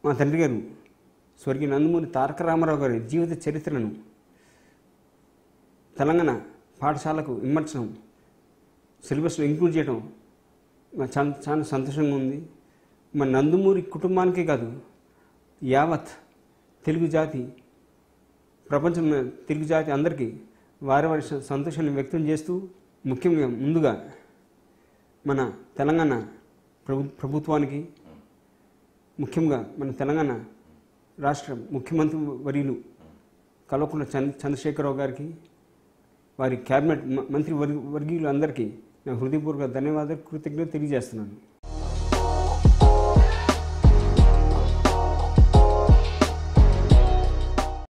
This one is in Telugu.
మా తండ్రి గారు స్వర్గీయ నందమూరి తారక రామారావు గారి జీవిత చరిత్రను తెలంగాణ పాఠశాలకు విమర్శనం సిలబస్లో ఇంక్లూడ్ చేయడం నాకు చాలా చాలా సంతోషంగా ఉంది మన నందమూరి కుటుంబానికే కాదు యావత్ తెలుగు జాతి ప్రపంచం తెలుగు జాతి అందరికీ వారి వారి స- సంతోషాన్ని వ్యక్తం చేస్తూ ముఖ్యంగా ముందుగా మన తెలంగాణ ప్రభు ప్రభుత్వానికి ముఖ్యంగా మన తెలంగాణ రాష్ట్ర ముఖ్యమంత్రి వర్యులు కల్వకుంట్ల చంద్ర చంద్రశేఖరరావు గారికి వారి క్యాబినెట్ మ- మంత్రి వర్గ వర్గీయులు అందరికీ నా హృదయపూర్వక ధన్యవాదాలు కృతజ్ఞత తెలియజేస్తున్నాను